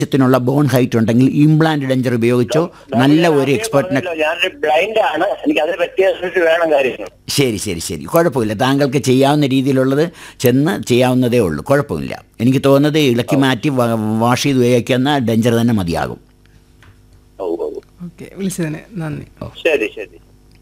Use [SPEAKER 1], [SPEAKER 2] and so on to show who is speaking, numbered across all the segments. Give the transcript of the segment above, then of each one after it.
[SPEAKER 1] ത്തിനുള്ള bone height ഉണ്ടെങ്കിൽ implant denture ഉപയോഗിച്ചോ നല്ല ഒരു എക്സ്പെർട്ടിനെ
[SPEAKER 2] ഞാനൊരു ബ്ലൈൻഡ് ആണ് എനിക്ക് അതിനെ പറ്റിയ വേണം കാര്യങ്ങൾ
[SPEAKER 1] ശരി ശരി ശരി കുഴപ്പമില്ല താങ്കൾക്ക് ചെയ്യാവുന്ന രീതിയിലുള്ളത് ചെന്ന് ചെയ്യാവുന്നതേ ഉള്ളൂ കുഴപ്പമില്ല എനിക്ക് തോന്നുന്നത് ഇളക്കി മാറ്റി വ- വാഷ് ചെയ്ത് ഉപയോഗിക്കുന്ന ഡെഞ്ചർ തന്നെ മതിയാകും
[SPEAKER 2] ഓ ഓ
[SPEAKER 3] ഓക്കെ വിളിച്ചതിന് നന്ദി
[SPEAKER 2] ശരി ശരി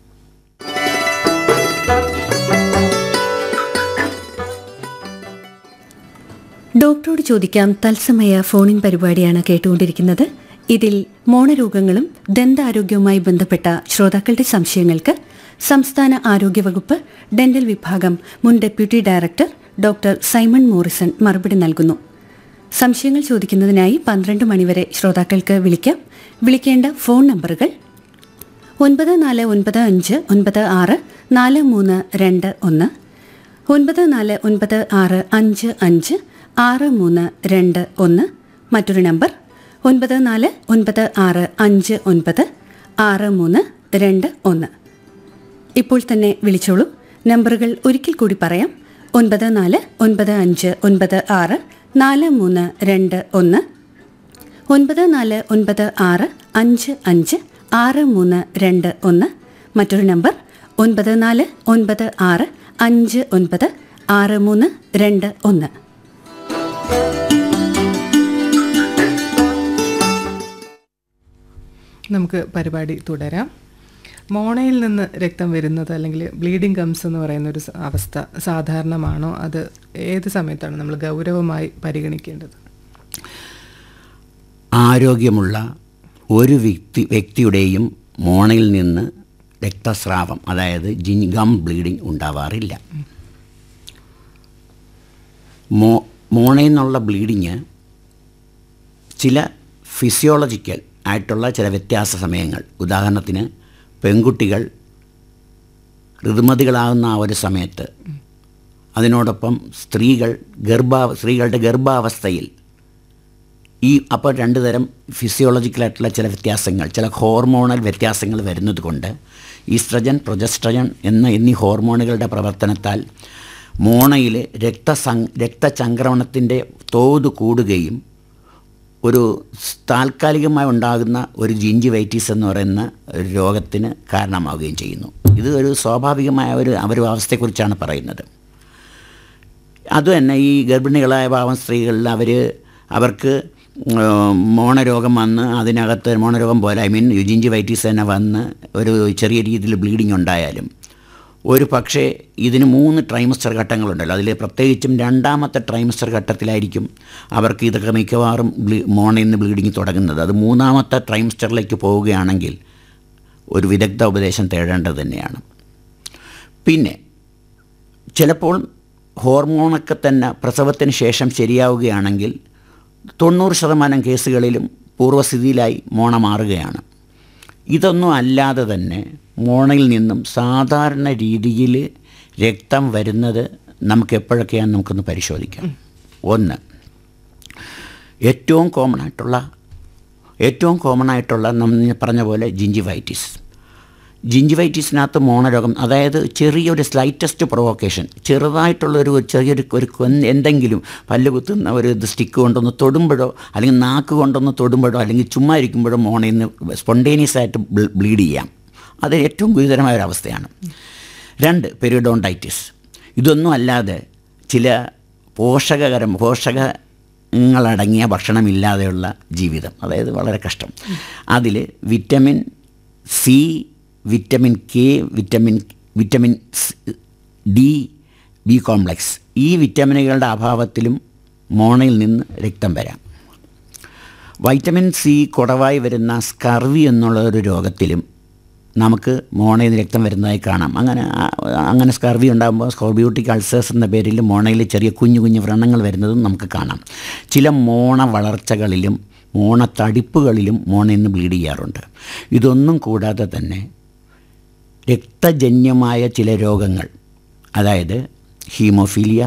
[SPEAKER 4] ഡോക്ടറോട് ചോദിക്കാം തത്സമയ ഫോണിൻ പരിപാടിയാണ് കേട്ടുകൊണ്ടിരിക്കുന്നത് ഇതിൽ മോണരോഗങ്ങളും ദന്താരോഗ്യവുമായി ബന്ധപ്പെട്ട ശ്രോതാക്കളുടെ സംശയങ്ങൾക്ക് സംസ്ഥാന ആരോഗ്യവകുപ്പ് ഡെന്റൽ വിഭാഗം മുൻ deputy director doctor Simon Morrison മറുപടി നൽകുന്നു സംശയങ്ങൾ ചോദിക്കുന്നതിനായി പന്ത്രണ്ട് മണിവരെ ശ്രോതാക്കൾക്ക് വിളിക്കാം വിളിക്കേണ്ട ഫോൺ നമ്പറുകൾ ഒൻപത് നാല് ഒൻപത് അഞ്ച് ഒൻപത് ആറ് നാല് മൂന്ന് രണ്ട് ഒന്ന് ഒൻപത് നാല് ഒൻപത് ആറ് അഞ്ച് അഞ്ച് ആറ് മൂന്ന് രണ്ട് ഒന്ന് മറ്റൊരു നമ്പർ ഒൻപത് നാല് ഒൻപത് ആറ് അഞ്ച് ഒൻപത് ആറ് മൂന്ന് രണ്ട് ഒന്ന് ഇപ്പോൾ തന്നെ വിളിച്ചോളൂ നമ്പറുകൾ ഒരിക്കൽ കൂടി പറയാം ഒൻപത് നാല് ഒൻപത് അഞ്ച് ഒൻപത് ആറ് നാല് മൂന്ന് രണ്ട് ഒന്ന് ഒൻപത് നാല് ഒൻപത് ആറ് അഞ്ച് അഞ്ച് ആറ് മൂന്ന് രണ്ട് ഒന്ന് മറ്റൊരു നമ്പർ ഒൻപത് നാല് ഒൻപത് ആറ് അഞ്ച് ഒൻപത് ആറ് മൂന്ന് രണ്ട് ഒന്ന്
[SPEAKER 3] നമുക്ക് പരിപാടി തുടരാം മോണയിൽ നിന്ന് രക്തം വരുന്നത് അല്ലെങ്കിൽ ബ്ലീഡിംഗ് ഗംസ് എന്ന് പറയുന്ന ഒരു സ- അവസ്ഥ സാധാരണമാണോ അത് ഏത് സമയത്താണ് നമ്മൾ ഗൗരവമായി പരിഗണിക്കേണ്ടത്
[SPEAKER 1] ആരോഗ്യമുള്ള ഒരു വ്യക്തി വ്യക്തിയുടെയും മോണയിൽ നിന്ന് രക്തസ്രാവം അതായത് ജിൻ ഗം ബ്ലീഡിംഗ് ഉണ്ടാവാറില്ല മോ മോണയിൽ നിന്നുള്ള ബ്ലീഡിങ് ചില ഫിസിയോളജിക്കൽ ആയിട്ടുള്ള ചില വ്യത്യാസ സമയങ്ങൾ ഉദാഹരണത്തിന് പെൺകുട്ടികൾ ഋതുമതികളാകുന്ന ആ ഒരു സമയത്ത് അതിനോടൊപ്പം സ്ത്രീകൾ ഗർഭാ സ്ത്രീകളുടെ ഗർഭാവസ്ഥയിൽ ഈ അപ്പോൾ രണ്ട് തരം ഫിസിയോളജിക്കലായിട്ടുള്ള ചില വ്യത്യാസങ്ങൾ ചില ഹോർമോണൽ വ്യത്യാസങ്ങൾ വരുന്നത് കൊണ്ട് ഈസ്ട്രജൻ പ്രൊജസ്ട്രജൻ എന്ന എന്നീ ഹോർമോണുകളുടെ പ്രവർത്തനത്താൽ മോണയിൽ രക്തസങ് രക്തചംക്രമണത്തിൻ്റെ തോത് കൂടുകയും ഒരു സ് താൽക്കാലികമായി ഉണ്ടാകുന്ന ഒരു ജിഞ്ചിവൈറ്റീസ് എന്ന് പറയുന്ന ഒരു രോഗത്തിന് കാരണമാവുകയും ചെയ്യുന്നു ഇത് ഒരു സ്വാഭാവികമായ ഒരു ഒരു അവസ്ഥയെക്കുറിച്ചാണ് പറയുന്നത് അതുതന്നെ ഈ ഗർഭിണികളായ പാവം സ്ത്രീകളിൽ അവർ അവർക്ക് ഉം, മോണരോഗം വന്ന് അതിനകത്ത് മോണരോഗം പോലെ ഐ മീൻ യുജിഞ്ചിവൈറ്റീസ് തന്നെ വന്ന് ഒരു ചെറിയ രീതിയിൽ ബ്ലീഡിംഗ് ഉണ്ടായാലും ഒരു പക്ഷേ ഇതിന് മൂന്ന് ട്രൈമസ്റ്റർ ഘട്ടങ്ങളുണ്ടല്ലോ അതിൽ പ്രത്യേകിച്ചും രണ്ടാമത്തെ ട്രൈമസ്റ്റർ ഘട്ടത്തിലായിരിക്കും അവർക്ക് ഇതൊക്കെ മിക്കവാറും ബ്ലീ മോണയിൽ നിന്ന് ബ്ലീഡിങ് തുടങ്ങുന്നത് അത് മൂന്നാമത്തെ ട്രൈമസ്റ്ററിലേക്ക് പോവുകയാണെങ്കിൽ ഒരു വിദഗ്ധ ഉപദേശം തേടേണ്ടത് തന്നെയാണ് പിന്നെ ചിലപ്പോൾ ഹോർമോണൊക്കെ തന്നെ പ്രസവത്തിന് ശേഷം ശരിയാവുകയാണെങ്കിൽ തൊണ്ണൂറ് ശതമാനം കേസുകളിലും പൂർവ്വസ്ഥിതിയിലായി മോണ മാറുകയാണ് ഇതൊന്നും അല്ലാതെ തന്നെ മോണയിൽ നിന്നും സാധാരണ രീതിയിൽ രക്തം വരുന്നത് നമുക്ക് എപ്പോഴൊക്കെയാണെന്ന് നമുക്കൊന്ന് പരിശോധിക്കാം ഒന്ന് ഏറ്റവും കോമൺ ആയിട്ടുള്ള ഏറ്റവും കോമൺ ആയിട്ടുള്ള നമ്മൾ പറഞ്ഞ പോലെ ജിഞ്ചിവൈറ്റിസ് ജിഞ്ചിവൈറ്റിസിനകത്ത് മോണരോഗം അതായത് ചെറിയൊരു സ്ലൈറ്റസ്റ്റ് പ്രൊവോക്കേഷൻ ചെറുതായിട്ടുള്ള ഒരു ചെറിയൊരു ഒരു കൊൻ- എന്തെങ്കിലും പല്ല് കുത്തുന്ന ഒരു ഇത് സ്റ്റിക്ക് കൊണ്ടൊന്ന് തൊടുമ്പോഴോ അല്ലെങ്കിൽ നാക്ക് കൊണ്ടൊന്ന് തൊടുമ്പോഴോ അല്ലെങ്കിൽ ചുമ്മാ ഇരിക്കുമ്പോഴോ മോണയിൽ നിന്ന് സ്പോണ്ടേനിയസ് ആയിട്ട് ബ്ലീഡ് ചെയ്യാം അത് ഏറ്റവും ഗുരുതരമായ ഒരു അവസ്ഥയാണ് രണ്ട് പെരിഡോണ്ടൈറ്റിസ് ഇതൊന്നും അല്ലാതെ ചില പോഷകകരം പോഷകങ്ങളടങ്ങിയ ഭക്ഷണമില്ലാതെയുള്ള ജീവിതം അതായത് വളരെ കഷ്ടം അതിൽ vitamin C vitamin K vitamin vitamin സ്- ഡി ബി കോംപ്ലക്സ് ഈ വിറ്റമിനുകളുടെ അഭാവത്തിലും മോണയിൽ നിന്ന് രക്തം വരാം വൈറ്റമിൻ സി കുറവായി വരുന്ന സ്കർവി എന്നുള്ള ഒരു രോഗത്തിലും നമുക്ക് മോണയിൽ നിന്ന് രക്തം വരുന്നതായി കാണാം അങ്ങനെ ആ- അങ്ങനെ സ്കർവി ഉണ്ടാകുമ്പോൾ സ്കോർബ്യൂട്ടിക് അൾസേഴ്സ് എന്ന പേരിൽ മോണയിൽ ചെറിയ കുഞ്ഞു കുഞ്ഞു വ്രണങ്ങൾ വരുന്നതും നമുക്ക് കാണാം ചില മോണ വളർച്ചകളിലും മോണ തടിപ്പുകളിലും മോണയിൽ നിന്ന് ബ്ലീഡ് ചെയ്യാറുണ്ട് ഇതൊന്നും കൂടാതെ തന്നെ രക്തജന്യമായ ചില രോഗങ്ങൾ അതായത് ഹീമോഫീലിയ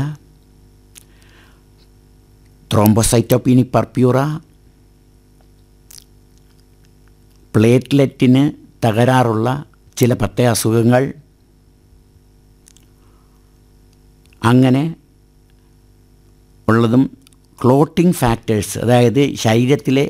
[SPEAKER 1] ത്രോംബോസൈറ്റോപീനി പർപ്യൂറ പ്ലേറ്റ്ലെറ്റിന് തകരാറുള്ള ചില പ്രത്യേക അസുഖങ്ങൾ അങ്ങനെ ഉള്ളതും ക്ലോട്ടിംഗ് ഫാക്ടേഴ്സ് അതായത് ശരീരത്തിലെ